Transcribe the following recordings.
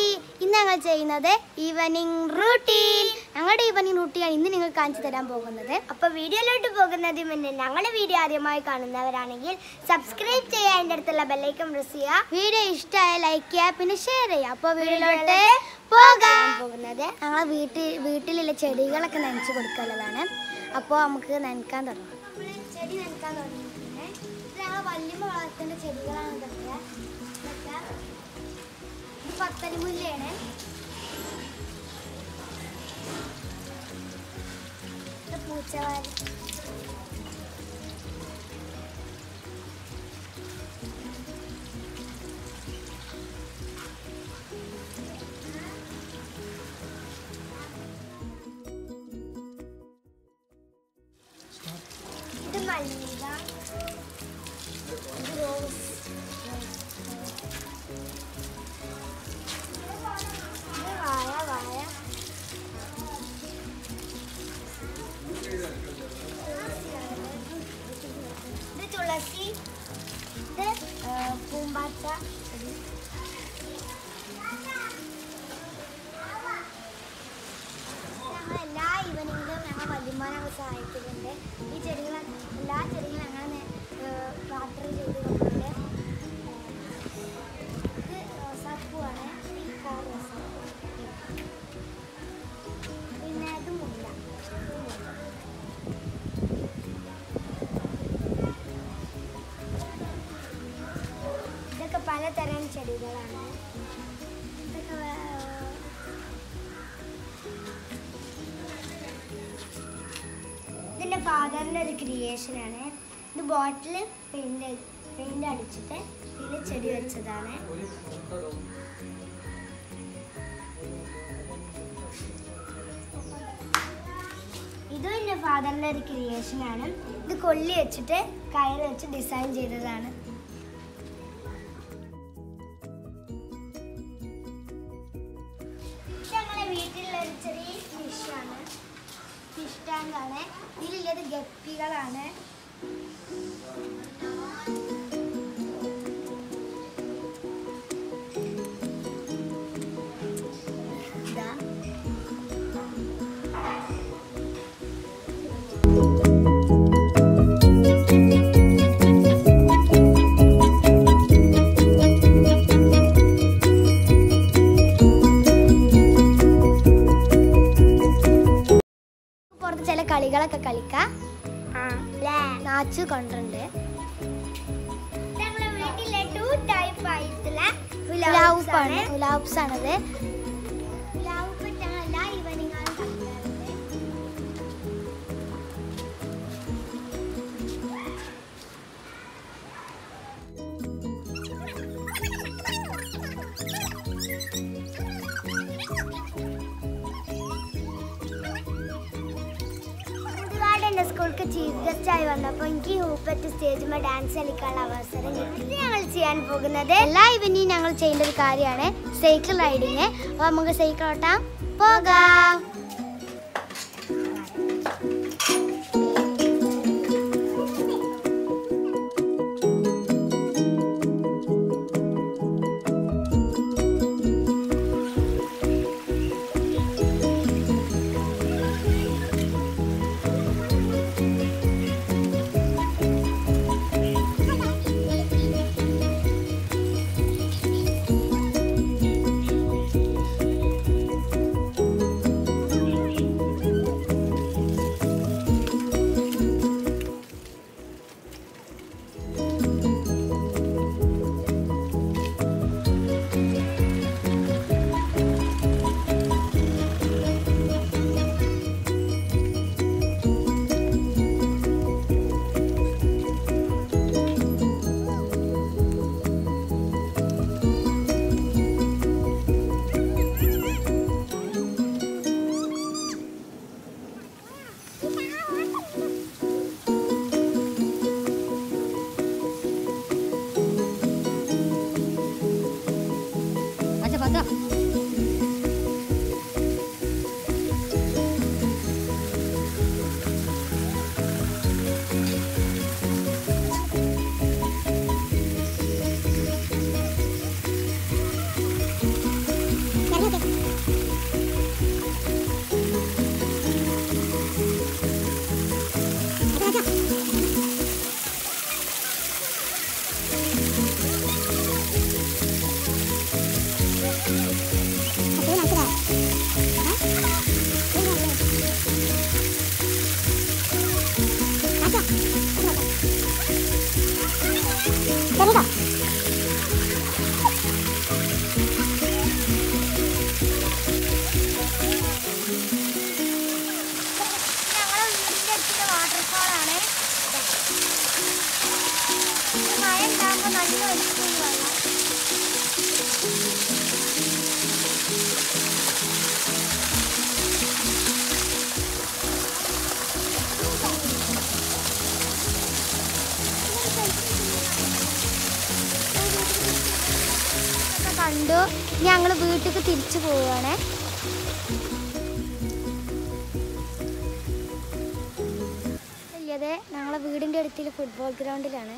ഇന്ന് ഞങ്ങൾ ചെയ്യുന്നത് ഈവനിങ് റൂട്ടീൻ ഞങ്ങളുടെ ഈവനിങ് റൂട്ടീൻ ഇന്ന് നിങ്ങൾ കാണിച്ചു തരാൻ പോകുന്നത് അപ്പൊ വീഡിയോയിലോട്ട് പോകുന്നതിന് മുന്നേ ഞങ്ങളുടെ വീഡിയോ ആദ്യമായി കാണുന്നവരാണെങ്കിൽ സബ്സ്ക്രൈബ് ചെയ്യാൻ എൻ്റെ അടുത്തുള്ള ബെല്ലൈക്കൺ പ്രസ് ചെയ്യുക വീഡിയോ ഇഷ്ടമായ ലൈക്ക് ചെയ്യുക പിന്നെ ഷെയർ ചെയ്യുക അപ്പോൾ വീഡിയോയിലോട്ട് പോകാം പോകുന്നത് ഞങ്ങൾ വീട്ടിൽ വീട്ടിലുള്ള ചെടികളൊക്കെ നനച്ച് കൊടുക്കാനുള്ളതാണ് അപ്പോൾ നമുക്ക് നനക്കാൻ തുടങ്ങാം ചെടി നനക്കാൻ തുടങ്ങിയിട്ടുണ്ട് ഇത് ഞങ്ങൾ വല്യമ്മ വളർത്തേണ്ട ചെടികളാണ് ഇതൊക്കെ ഇതൊക്കെ ഇത് പത്തലിമുല്ലയാണ് ഇത് പൂച്ചവാരി ഇത് മല്ലിക ഇത് റോസ് ഇത് വാഴ വാഴ ഇത് തുളസി ഇത് ആ, പൂമ്പാറ്റ ഞങ്ങൾ എല്ലാ ഈവനിങ്ങിലും ഞങ്ങൾ വല്യമ്മാനൊക്കെ സഹായിക്കുന്നുണ്ട് ഈ ചെടികൾ എല്ലാ ചെടികളും ഞങ്ങൾ വാട്ടർ ചെയ്ത് കൊടുക്കുന്നുണ്ട് ഇത് റോസാപ്പൂവാണ് ഈ കളർ റോസാപ്പൂ പിന്നെ ഇത് മുല്ല ഇത് മുല്ല. ഇതൊക്കെ പലതരം ചെടികളാണ് ഇതൊക്കെ വേ- ഇതിന്റെ ഫാദറിന്റെ ഒരു ക്രിയേഷൻ ആണ് ഇത് ബോട്ടിൽ പെയിന്റ് പെയിന്റ് അടിച്ചിട്ട് ഇതിൽ ചെടി വെച്ചതാണ് ഇതും എൻ്റെ ഫാദറിന്റെ ഒരു ക്രിയേഷൻ ആണ് ഇത് കൊള്ളി വെച്ചിട്ട് കയറ് വെച്ച് ഡിസൈൻ ചെയ്തതാണ് ഇത് ഞങ്ങളെ വീട്ടിലുള്ള ഒരു ചെറിയ ഫിഷാണ് ഫിഷ് ടാങ്കാണ് ഇതിലുള്ളത് ഗപ്പികളാണ് ഇതാ പുറത്ത് ചില കളികളൊക്കെ കളിക്കാം ആ ല്ലേ നാച്ചു കൊണ്ടുണ്ട് ഞങ്ങളെ വീട്ടിലെ ടു ടൈപ്പ് ആയിട്ടുള്ള ഉലാവുപ്പ് ആണ് ഉലാവുപ്സ് ആണത് ഉലാവുപ്പ് ഞങ്ങൾ എല്ലാ ഈവനിങ്ങാണ് കളിക്കാറുണ്ട് പുതുതായിട്ട് എൻ്റെ സ്കൂൾക്ക് ചീഫ് ഗസ്റ്റ് ആയി വന്നപ്പോൾ എനിക്ക് ഹൂപ്പറ്റ് സ്റ്റേജിൽ ഡാൻസ് കളിക്കാനുള്ള അവസരം കിട്ടി ഇത് ഞങ്ങൾ ചെയ്യാൻ പോകുന്നത് എല്ലാ ഇവനിയും ഞങ്ങൾ ചെയ്യേണ്ട ഒരു കാര്യമാണ് സൈക്കിൾ റൈഡിങ് അപ്പോൾ നമുക്ക് സൈക്കിൾ ഓട്ടാം പോകാം ഞങ്ങൾ വീട്ടിലേക്ക് തിരിച്ചു പോവുകയാണ് ഇല്ലതെ ഞങ്ങളെ വീടിൻ്റെ അടുത്തുള്ള ഫുട്ബോൾ ഗ്രൗണ്ടിലാണ്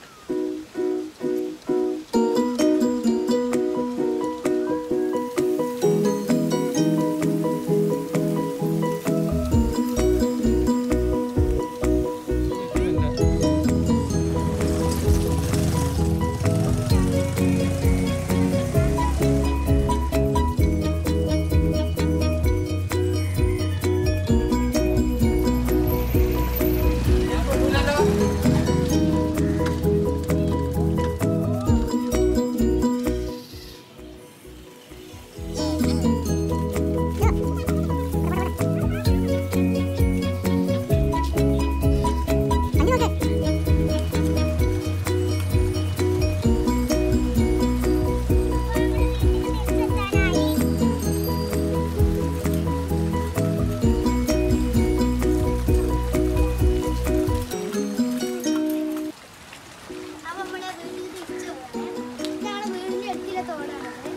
അപ്പോൾ നമ്മുടെ വീട്ടിൽ തിരിച്ചു പോവുകയാണ് ഞങ്ങളുടെ വീടിൻ്റെ അടുത്തുള്ള തോടാണത്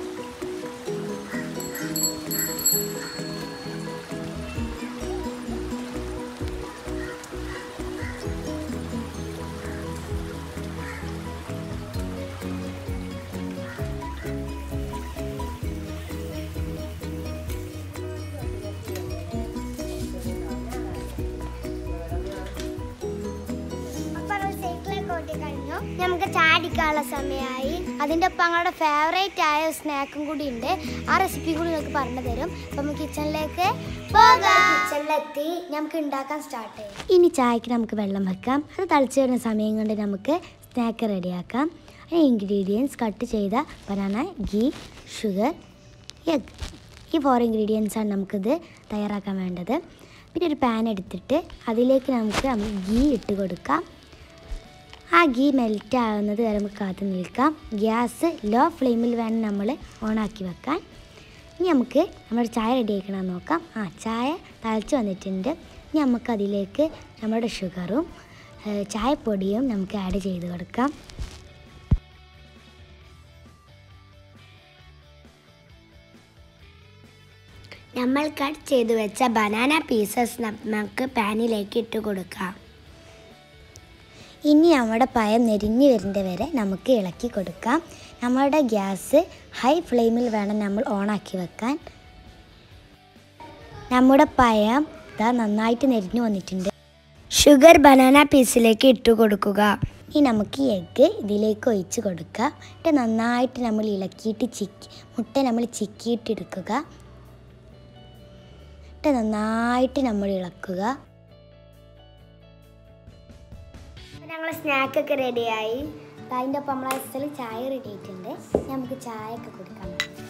അപ്പോൾ നമ്മൾ സൈക്കിളൊക്കെ ഓട്ടി കഴിഞ്ഞു നമുക്ക് ചാടിക്കാനുള്ള സമയമായി അതിൻ്റെ ഒപ്പം ഞങ്ങളുടെ ഫേവറേറ്റ് ആയ സ്നാക്കും കൂടി ഉണ്ട് ആ റെസിപ്പി കൂടി നിങ്ങൾക്ക് പറഞ്ഞു തരും അപ്പം നമുക്ക് കിച്ചണിലേക്ക് പോകാം കിച്ചണിലെത്തി നമുക്ക് ഉണ്ടാക്കാൻ സ്റ്റാർട്ട് ചെയ്യാം ഇനി ചായക്ക് നമുക്ക് വെള്ളം വെക്കാം അത് തിളച്ച് വരുന്ന സമയം കൊണ്ട് നമുക്ക് സ്നാക്ക് റെഡിയാക്കാം അതിന് ഇൻഗ്രീഡിയൻസ് കട്ട് ചെയ്ത ബനാന ഗീ ഷുഗർ എഗ് ഈ ഫോർ ഇൻഗ്രീഡിയൻസ് ആണ് നമുക്കിത് തയ്യാറാക്കാൻ വേണ്ടത് പിന്നെ ഒരു പാൻ എടുത്തിട്ട് അതിലേക്ക് നമുക്ക് ഗീ ഇട്ട് കൊടുക്കാം ആ ഗീ മെൽറ്റ് ആകുന്നത് വരെ നമുക്ക് കാത്തു നിൽക്കാം ഗ്യാസ് ലോ ഫ്ലെയിമിൽ വേണം നമ്മൾ ഓണാക്കി വെക്കാൻ ഇനി നമുക്ക് നമ്മുടെ ചായ റെഡി ആക്കണം നോക്കാം ആ ചായ തിളച്ച് വന്നിട്ടുണ്ട് ഇനി നമുക്ക് അതിലേക്ക് നമ്മുടെ ഷുഗറും ഏഹ്, ചായപ്പൊടിയും നമുക്ക് ആഡ് ചെയ്ത് കൊടുക്കാം നമ്മൾ കട്ട് ചെയ്ത് വെച്ച ബനാന പീസസ് നമുക്ക് പാനിലേക്ക് ഇട്ട് കൊടുക്കാം ഇനി നമ്മുടെ പഴം നെരിഞ്ഞ് വരുന്നത് വരെ നമുക്ക് ഇളക്കി കൊടുക്കാം നമ്മുടെ ഗ്യാസ് ഹൈ ഫ്ലെയിമിൽ വേണം നമ്മൾ ഓണാക്കി വെക്കാൻ നമ്മുടെ പഴം ഇതാ നന്നായിട്ട് നെരിഞ്ഞു വന്നിട്ടുണ്ട് ഷുഗർ ബനാന പീസിലേക്ക് ഇട്ട് കൊടുക്കുക ഇനി നമുക്ക് ഈ എഗ്ഗ് ഇതിലേക്ക് ഒഴിച്ച് കൊടുക്കുക എന്നിട്ട് നന്നായിട്ട് നമ്മൾ ഇളക്കിയിട്ട് ചിക്കി മുട്ട നമ്മൾ ചിക്കിയിട്ടെടുക്കുക എന്നിട്ട് നന്നായിട്ട് നമ്മൾ ഇളക്കുക ഞങ്ങൾ സ്നാക്കൊക്കെ റെഡിയായി അതിൻ്റെ ഒപ്പം നമ്മളെ സ്ഥലം ചായ റെഡി ആയിട്ടുണ്ട് ഇനി നമുക്ക് ചായ ഒക്കെ കുടിക്കാം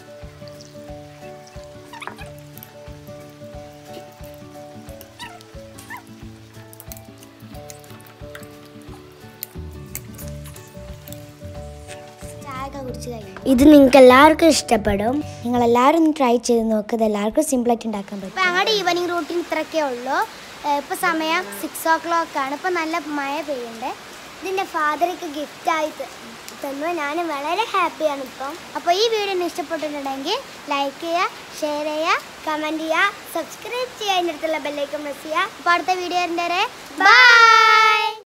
ചായ ഒക്കെ കുടിച്ച് കഴിഞ്ഞു ഇത് നിങ്ങൾക്ക് എല്ലാവർക്കും ഇഷ്ടപ്പെടും നിങ്ങൾ എല്ലാവരും ഒന്ന് ട്രൈ ചെയ്ത് നോക്കുക ഇത് എല്ലാവർക്കും സിമ്പിളായിട്ട് ഉണ്ടാക്കാൻ പറ്റും ഇപ്പോൾ ഞങ്ങളുടെ ഈവനിങ് റൂട്ടീൻ ഇത്രയൊക്കെ ഉള്ളൂ ഇപ്പോൾ സമയം സിക്സ് ഓ ക്ലോക്ക് ആണ് ഇപ്പോൾ നല്ല മഴ പെയ്യുന്നുണ്ട് ഇതിൻ്റെ ഫാദർക്ക് ഗിഫ്റ്റായി തന്നു ഞാൻ വളരെ ഹാപ്പിയാണ് ഇപ്പം അപ്പോൾ ഈ വീഡിയോ ഇഷ്ടപ്പെട്ടിട്ടുണ്ടെങ്കിൽ ലൈക്ക് ചെയ്യുക ഷെയർ ചെയ്യുക കമൻറ്റ് ചെയ്യുക സബ്സ്ക്രൈബ് ചെയ്യുക അതിൻ്റെ അടുത്തുള്ള ബെല്ലൈക്കൺ പ്രസ് ചെയ്യുക അപ്പോൾ അടുത്ത വീഡിയോ വരെ ബൈ